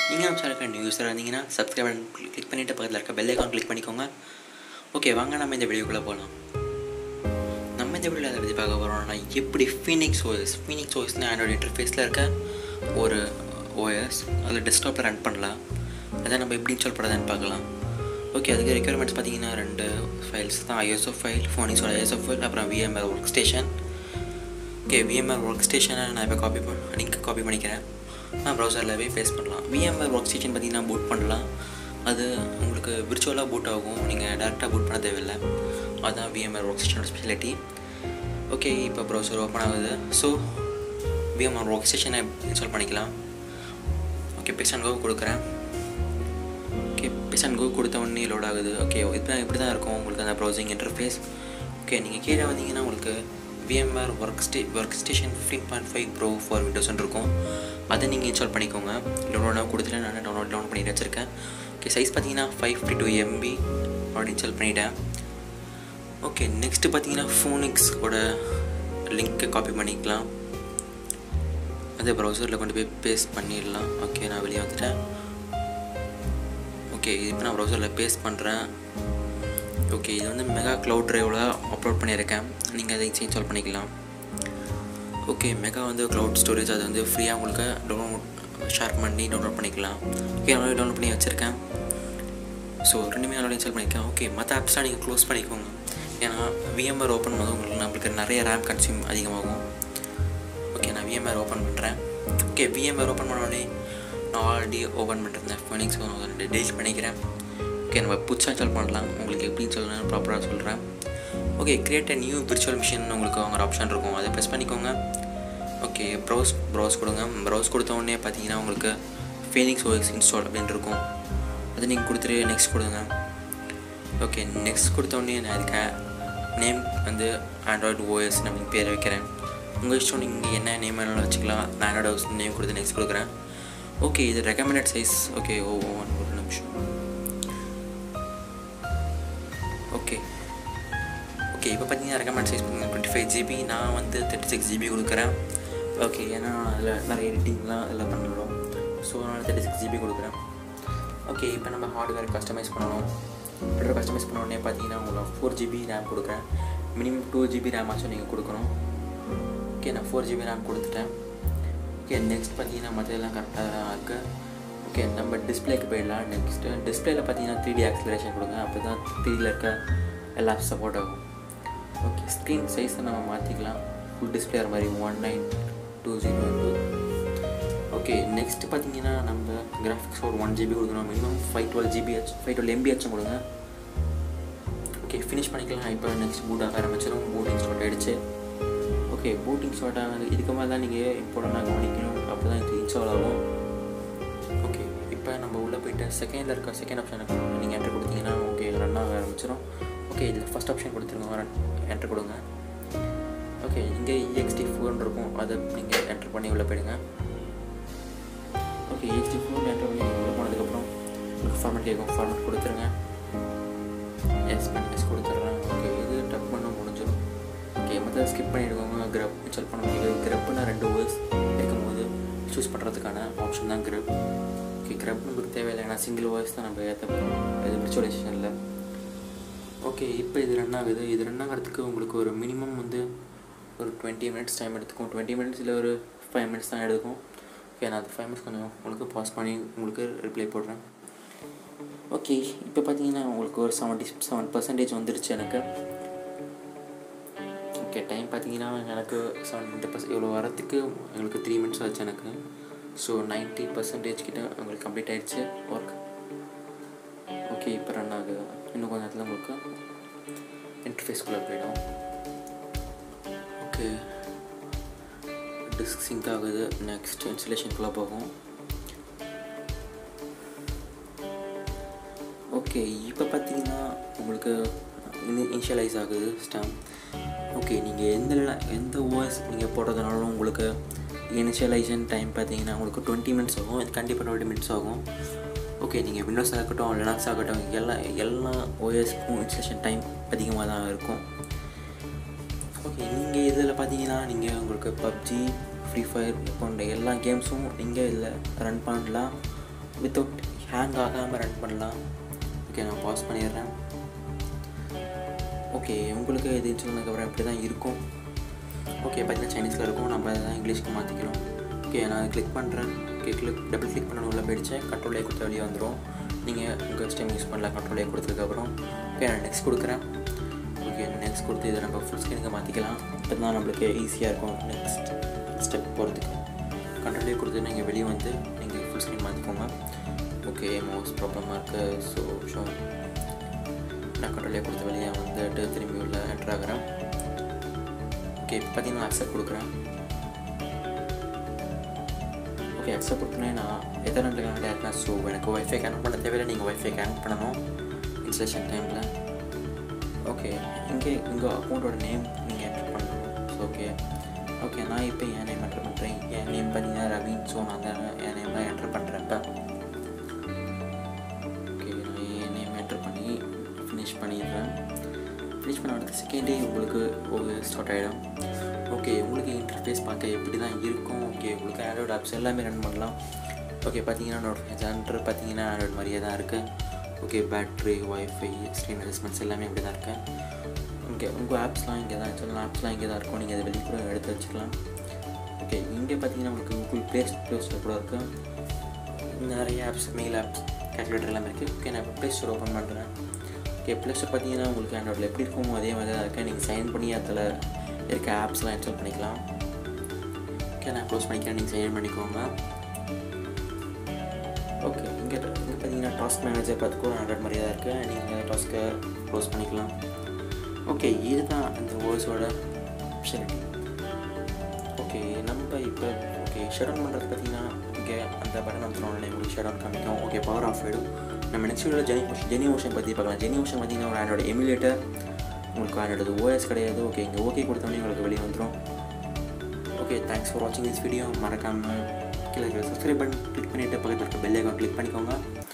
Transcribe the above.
நீங்கள் நம்ம சேனலுக்கு நியூ யூஸராக இருந்தீங்கன்னா சப்ஸ்கிரைப் பட்டன் கிளிக் பண்ணிவிட்டு பக்கத்தில் இருக்க பெல் ஐக்கான் கிளிக் பண்ணிக்கோங்க ஓகே வாங்க நம்ம இந்த வீடியோக்குள்ளே போகலாம் நம்ம இந்த வீடியோவில் அதை பற்றி பார்க்க போகிறோம்னா எப்படி ஃபீனிக்ஸ் ஓஎஸ் ஃபீனிக்ஸ் ஓஎஸ்னு ஆண்ட்ராய்டு இன்டர்ஃபேஸில் இருக்க ஒரு ஓஎஸ் அதில் டெஸ்க்டாப்பில் ரன் பண்ணலாம் அதை நம்ம எப்படி இன்ஸ்டால் பண்ணுறதுன்னு பார்க்கலாம் ஓகே அதுக்கு ரெக்யர்மெண்ட்ஸ் பார்த்தீங்கன்னா ரெண்டு ஃபைல்ஸ் தான் ஐஎஸ்ஓ ஃபைல் ஃபோனிக்ஸோட ஐஎஸ்ஓ ஃபைல் அப்புறம் VMR workstation okay VMR work ஸ்டேஷனை நான் இப்போ காப்பி லிங்க் காப்பி பண்ணிக்கிறேன் நான் ப்ரௌசரில் போய் பேஸ்ட் பண்ணலாம் விஎம்ஆர் ஒர்க் ஸ்டேஷன் பார்த்தீங்கன்னா பூட் பண்ணலாம் அது உங்களுக்கு விர்ச்சுவலாக பூட் ஆகும் நீங்கள் டேரெக்டாக பூட் பண்ண தேவையில்லை அதுதான் விஎம்ஆர் ஒர்க் ஸ்டேஷனோட ஸ்பெஷாலிட்டி ஓகே இப்போ ப்ரௌசர் ஓப்பன் ஆகுது ஸோ விஎம்ஆர் ஒர்க் ஸ்டேஷனை இன்ஸ்டால் பண்ணிக்கலாம் ஓகே பிக்ஸ் அண்ட் கோ கொடுக்குறேன் ஓகே பிக்ஸ் அண்ட் கோ கொடுத்த உடனே லோட் ஆகுது ஓகே இப்போ இப்படி தான் இருக்கும் உங்களுக்கு அந்த ப்ரௌசிங் இன்டர்ஃபேஸ் ஓகே நீங்கள் கீழே வந்தீங்கன்னா உங்களுக்கு விஎம்ஆர் ஒர்க் ஸ்டே workstation fifteen point five pro for விண்டோஸ்னு இருக்கும் அதை நீங்கள் இன்ஸ்டால் பண்ணிக்கோங்க டவுன்லோடாக கொடுத்துட்டு நான் டவுன்லோட் டவுன் பண்ணி வச்சுருக்கேன் ஓகே சைஸ் பார்த்தீங்கன்னா five fifty two MB already install பண்ணிட்டேன் ஓகே நெக்ஸ்ட்டு பார்த்தீங்கன்னா ஃபோனிக்ஸோட லிங்க்கை காப்பி பண்ணிக்கலாம் அதே ப்ரௌசரில் கொண்டு போய் பேஸ்ட் பண்ணிடலாம் ஓகே நான் வெளியே வந்துட்டேன் ஓகே இப்போ நான் ப்ரௌசரில் பேஸ்ட் பண்ணுறேன் ஓகே இது வந்து மெகா க்ளவுட் ட்ரைவில் அப்லோட் பண்ணியிருக்கேன் நீங்கள் அதை இன்ஸ்டால் பண்ணிக்கலாம் ஓகே மெகா வந்து க்ளவுட் ஸ்டோரேஜ் அது வந்து ஃப்ரீயாக உங்களுக்கு டவுன்லோட் ஷேர் பண்ணி டவுன்லோட் பண்ணிக்கலாம் ஓகே நான் டவுன்லோட் பண்ணி வச்சுருக்கேன் ஸோ ரெண்டுமே ஆல்ரெடி இன்ஸ்டால் பண்ணியிருக்கேன் ஓகே மற்ற ஆப்ஸ்லாம் நீங்கள் க்ளோஸ் பண்ணிக்கோங்க ஏன்னா விஎம்ஆர் ஓப்பன் பண்ணும்போது உங்களுக்கு நம்மளுக்கு நிறைய ரேம் கன்சியூம் அதிகமாகும் ஓகே நான் விஎம்ஆர் ஓப்பன் பண்ணுறேன் ஓகே விஎம்ஆர் ஓப்பன் பண்ணோடனே நான் ஆல்ரெடி ஓப்பன் பண்ணிருந்தேன் ஃபோனிக்ஸ் டெலிட் பண்ணிக்கிறேன் ஓகே நம்ம புதுசாக இன்ஸ்டால் பண்ணலாம் உங்களுக்கு எப்படி சொல்லணும்னு ப்ராப்பராக சொல்கிறேன் okay create a new virtual machine உங்களுக்கு அவங்க ஆப்ஷன் இருக்கும் அதை ப்ரெஸ் பண்ணிக்கோங்க ஓகே ப்ரௌஸ் ப்ரௌஸ் கொடுங்க ப்ரௌஸ் கொடுத்த உடனே பார்த்தீங்கன்னா உங்களுக்கு ஃபீனிக்ஸ் ஓஎஸ் இன்ஸ்டால் அப்படின்னு இருக்கும் அதை நீங்கள் கொடுத்துட்டு நெக்ஸ்ட் கொடுங்க ஓகே நெக்ஸ்ட் கொடுத்த உடனே நான் அதுக்கு நேம் வந்து ஆண்ட்ராய்டு ஓஎஸ் நான் பேர் வைக்கிறேன் உங்கள் இஷ்டம் நீங்கள் என்ன நேம் வேணாலும் வச்சுக்கலாம் நான் ஆண்ட்ராய்டு ஓஎஸ் நேம் கொடுத்து நெக்ஸ்ட் கொடுக்குறேன் ஓகே இது recommended size okay oh one ஒரு நிமிஷம் ஓகே ஓகே இப்போ பார்த்தீங்கன்னா ரெக்கமெண்ட் சைஸ் பார்த்தீங்கன்னா டுவெண்ட்டி ஃபைவ் ஜிபி நான் வந்து தேர்ட்டி சிக்ஸ் ஜிபி கொடுக்குறேன் ஓகே ஏன்னா அதில் நிறைய எடிட்டிங்லாம் அதில் பண்ணிடுறோம் ஸோ நான் தேர்ட்டி சிக்ஸ் ஜிபி கொடுக்குறேன் ஓகே இப்போ நம்ம ஹார்ட்வேர் கஸ்டமைஸ் பண்ணணும் ஹார்ட்வேர் கஸ்டமைஸ் பண்ண உடனே பார்த்தீங்கன்னா உங்களுக்கு ஃபோர் ஜிபி ரேம் கொடுக்குறேன் மினிமம் டூ ஜிபி ரேம் ஆச்சும் நீங்கள் கொடுக்கணும் ஓகே நான் ஃபோர் ஜிபி ரேம் கொடுத்துட்டேன் ஓகே நெக்ஸ்ட் பார்த்தீங்கன்னா மற்றதெல்லாம் கரெக்டாக தான் இருக்குது ஓகே நம்ம டிஸ்பிளேக்கு போயிடலாம் நெக்ஸ்ட்டு டிஸ்பிளேயில் பார்த்தீங்கன்னா த்ரீ டி ஆக்சிலரேஷன் கொடுங்க அப்போ தான் த்ரீடியில் இருக்க எல்லா சப்போர்ட் ஆகும் ஓகே ஸ்க்ரீன் சைஸை நம்ம மாற்றிக்கலாம் ஃபுல் டிஸ்பிளே மாதிரி one nine two zero two okay next பார்த்தீங்கன்னா நம்ம கிராஃபிக்ஸ் ஒரு ஒன் ஜிபி கொடுக்கணும் மினிமம் ஃபைவ் டுவெல் ஜிபி ஆச்சு ஃபைவ் டுவெல் எம்பி ஆச்சும் கொடுங்க ஓகே ஃபினிஷ் பண்ணிக்கலாம் இப்போ நெக்ஸ்ட் பூட் ஆக ஆரம்பிச்சிடும் பூட்டிங் ஸ்டார்ட் ஆகிடுச்சு ஓகே பூட்டிங் ஸ்டார்ட் ஆகுது இதுக்கு மாதிரி தான் நீங்கள் இம்பார்ட்டண்டாக கவனிக்கணும் அப்போ தான் இது இன்ஸ்டால் ஆகும் ஓகே இப்போ நம்ம உள்ளே போயிட்டு செகண்டில் இருக்க செகண்ட் ஆப்ஷனுக்கு நீங்கள் என்ட்ரு கொடுத்தீங்கன்னா ஓகே ரன் ஆக ஆரம்பிச்சிடும் ஓகே இதில் ஃபஸ்ட் ஆப்ஷன் கொடுத்துருங்க ரன் என்ட்ரு கொடுங்க ஓகே இங்கே இஎக்ஸ்டி ஃபோன் இருக்கும் அதை நீங்கள் என்ட்ரு பண்ணி உள்ளே போயிடுங்க ஓகே இஎக்ஸ்டி ஃபோன் என்ட்ரு பண்ணி உள்ளே போனதுக்கப்புறம் உங்களுக்கு ஃபார்மேட் கேட்கும் ஃபார்மேட் கொடுத்துருங்க எஸ் பண்ணி எஸ் கொடுத்துட்றேன் ஓகே இது டப் பண்ண முடிஞ்சிடும் ஓகே மற்ற ஸ்கிப் பண்ணிவிடுவாங்க கிரப் இன்ஸ்டால் பண்ண முடியாது கிரப்னா ரெண்டு வேர்ஸ் இருக்கும்போது சூஸ் பண்ணுறதுக்கான ஆப்ஷன் தான் கிரப் ஓகே கிரப் நம்மளுக்கு தேவையில்லை ஏன்னா சிங்கிள் வாய்ஸ் தான் நம்ம ஏற்ற போகிறோம் இது விர்ச்சுவலைசேஷனில் ஓகே இப்போ இது ரன் ஆகுது இது ரன் ஆகிறதுக்கு உங்களுக்கு ஒரு மினிமம் வந்து ஒரு டுவெண்ட்டி மினிட்ஸ் டைம் எடுத்துக்கும் டுவெண்ட்டி மினிட்ஸ் இல்லை ஒரு ஃபைவ் மினிட்ஸ் தான் எடுக்கும் ஓகே நான் அது ஃபைவ் மினிட்ஸ் கொஞ்சம் உங்களுக்கு பாஸ் பண்ணி உங்களுக்கு ரிப்ளை போடுறேன் ஓகே இப்போ பார்த்தீங்கன்னா உங்களுக்கு ஒரு செவன்ட்டி செவன் பர்சன்டேஜ் வந்துருச்சு எனக்கு ஓகே டைம் பார்த்தீங்கன்னா எனக்கு செவன்ட்டி பர்சன்ட் இவ்வளோ வரத்துக்கு எங்களுக்கு த்ரீ மினிட்ஸ் ஆச்சு எனக்கு ஸோ நைன்ட்டி பர்சன்டேஜ் கிட்ட உங்களுக்கு கம்ப்ளீட் ஆகிடுச்சு ஒர்க் ஓகே இப்போ ரன் ஆகுது இன்னும் கொஞ்சம் நேரத்தில் உங்களுக்கு இன்டர்ஃபேஸ்குள்ளே போயிடும் ஓகே டிஸ்க் சிங்க் ஆகுது நெக்ஸ்ட் இன்ஸ்டலேஷனுக்குள்ளே போகும் ஓகே இப்போ பார்த்தீங்கன்னா உங்களுக்கு இனிஷியலைஸ் ஆகுது ஸ்டாம் ஓகே நீங்கள் எந்த எந்த ஓஎஸ் நீங்கள் போடுறதுனாலும் உங்களுக்கு இனிஷியலைசேஷன் டைம் பார்த்தீங்கன்னா உங்களுக்கு டுவெண்ட்டி மினிட்ஸ் ஆகும் இது கண்டிப்பாக டுவெண்ட்டி மினிட்ஸ் ஆகும் ஓகே நீங்கள் விண்டோஸ் ஆகட்டும் லினாக்ஸ் ஆகட்டும் எல்லா எல்லா ஓஎஸ்க்கும் இன்ஸ்டலேஷன் டைம் அதிகமாக தான் இருக்கும் ஓகே நீங்கள் இதில் பார்த்தீங்கன்னா நீங்கள் உங்களுக்கு பப்ஜி ஃப்ரீ ஃபயர் போன்ற எல்லா கேம்ஸும் நீங்கள் இதில் ரன் பண்ணலாம் வித்தவுட் ஹேங் ஆகாமல் ரன் பண்ணலாம் ஓகே நான் பாஸ் பண்ணிடுறேன் ஓகே உங்களுக்கு இது சொன்னதுக்கப்புறம் இப்படி தான் இருக்கும் ஓகே பார்த்தீங்கன்னா சைனீஸில் இருக்கும் நம்ம அதை தான் இங்கிலீஷ்க்கு மாற்றிக்கிறோம் ஓகே நான் கிளிக் பண்ணுறேன் ஓகே கிளிக் டபுள் கிளிக் பண்ண உள்ள போயிடுச்சு கண்ட்ரோலே கொடுத்த வெளியே வந்துடும் நீங்கள் உங்கள் டைம் யூஸ் பண்ணலாம் கண்ட்ரோலே கொடுத்ததுக்கப்புறம் ஓகே நான் நெக்ஸ்ட் கொடுக்குறேன் ஓகே நெக்ஸ்ட் கொடுத்து இதை நம்ம ஃபுல் ஸ்க்ரீனுக்கு மாற்றிக்கலாம் இப்போ தான் நம்மளுக்கு ஈஸியாக இருக்கும் நெக்ஸ்ட் ஸ்டெப் போகிறதுக்கு கண்ட்ரோலே கொடுத்து நீங்கள் வெளியே வந்து நீங்கள் ஃபுல் ஸ்க்ரீன் மாற்றிக்கோங்க ஓகே மோஸ்ட் ப்ராப்ளமாக இருக்குது ஸோ ஷோ நான் கண்ட்ரோலே கொடுத்த வெளியே வந்துட்டு திரும்பி உள்ள என்ட்ரு ஆகிறேன் ஓகே இப்போ பார்த்தீங்கன்னா அக்செப்ட் கொடுக்குறேன் ஓகே அக்செப்ட் கொடுத்தோன்னே நான் எத்தனை கனெக்ட் ஆயிருக்கேன் ஸோ எனக்கு ஒய்ஃபை கனெக்ட் பண்ண தேவையில்லை நீங்கள் ஒய்ஃபை கனெக்ட் பண்ணணும் இன்ஸ்டலேஷன் டைமில் ஓகே இங்கே உங்கள் அக்கௌண்ட்டோட நேம் நீங்கள் என்ட்ரு பண்ணணும் ஸோ ஓகே ஓகே நான் இப்போ என் நேம் என்ட்ரு பண்ணுறேன் என் நேம் பார்த்தீங்கன்னா ரவீன் ஸோ நான் தான் என் நேம் தான் என்ட்ரு பண்ணுறேன் இப்போ ஓகே நான் என் நேம் என்ட்ரு பண்ணி ஃபினிஷ் பண்ணிடுறேன் ஃபினிஷ் பண்ண அடுத்த செகண்டே உங்களுக்கு ஒரு ஸ்டார்ட் ஆகிடும் ஓகே உங்களுக்கு இன்டர்ஃபேஸ் பார்க்க எப்படி தான் இருக்கும் ஓகே உங்களுக்கு ஆண்ட்ராய்டு ஆப்ஸ் எல்லாமே ரன் பண்ணலாம் ஓகே பார்த்தீங்கன்னா நோட்டிஃபிகேஷன் பார்த்தீங்கன்னா ஆண்ட்ராய்டு மாதிரியே தான் இருக்குது okay battery wifi screen adjustments எல்லாமே இப்படி தான் இருக்குது இங்கே உங்கள் ஆப்ஸ்லாம் இங்கே தான் சொல்லலாம் ஆப்ஸ்லாம் இங்கே தான் இருக்கும் நீங்கள் அதை வெளியே கூட எடுத்து வச்சுக்கலாம் ஓகே இங்கே பார்த்தீங்கன்னா உங்களுக்கு கூகுள் ப்ளே ப்ளே ஸ்டோர் கூட இருக்குது நிறைய ஆப்ஸ் மெயில் ஆப்ஸ் கேல்குலேட்டர் எல்லாமே இருக்குது ஓகே நான் ப்ளே ஸ்டோர் ஓப்பன் பண்ணுறேன் ஓகே ப்ளே ஸ்டோர் பார்த்தீங்கன்னா உங்களுக்கு ஆண்ட்ராய்டில் எப்படி இருக்குமோ அதே மாதிரி தான் இருக்குது நீங்கள் சைன் பண்ணி அதில் இருக்க ஆப்ஸ்லாம் இன்ஸ்டால் பண்ணிக்கலாம் ஓகே நான் க்ளோஸ் பண்ணிக்கிறேன் நீங்கள் சைன் பண்ணிக்கோங்க ஓகே இங்கே இங்கே பார்த்தீங்கன்னா டாஸ்க் மேனேஜர் பார்த்துக்கோ ஆண்ட்ராய்ட் மாதிரியே தான் இருக்குது நீங்கள் டாஸ்க்கை க்ளோஸ் பண்ணிக்கலாம் ஓகே இதுதான் அந்த வேர்ஸோட ஆப்ஷனிட்டி ஓகே நம்ம இப்போ ஓகே ஷட் டவுன் பண்ணுறது பார்த்தீங்கன்னா இங்கே அந்த பட்டன் அமுத்தினோடனே உங்களுக்கு ஷட் டவுன் காமிக்கும் ஓகே பவர் ஆஃப் ஆகிடும் நம்ம next video Genymotion Genymotion பற்றி பார்க்கலாம் ஜெனி ஓஷன் பார்த்தீங்கன்னா ஒரு ஆண்ட்ராய்டு எமுலேட்டர் உங்களுக்கு ஆண்ட்ராய்டு ஓஎஸ் கிடையாது ஓகே இங்கே ஓகே கொடுத்தோடனே உங்களுக்கு வெளியே வந்துடும் ஓகே தேங்க்ஸ் ஃபார் வாட்சிங் திஸ் வீடியோ மறக்காமல் கீழே சப்ஸ்கிரைப் பண்ணி கிளிக் பண்ணிவிட்டு பக்கத்தில் இருக்க பெல் ஐக்கான் கிளிக் பண்ணிக்கோங்க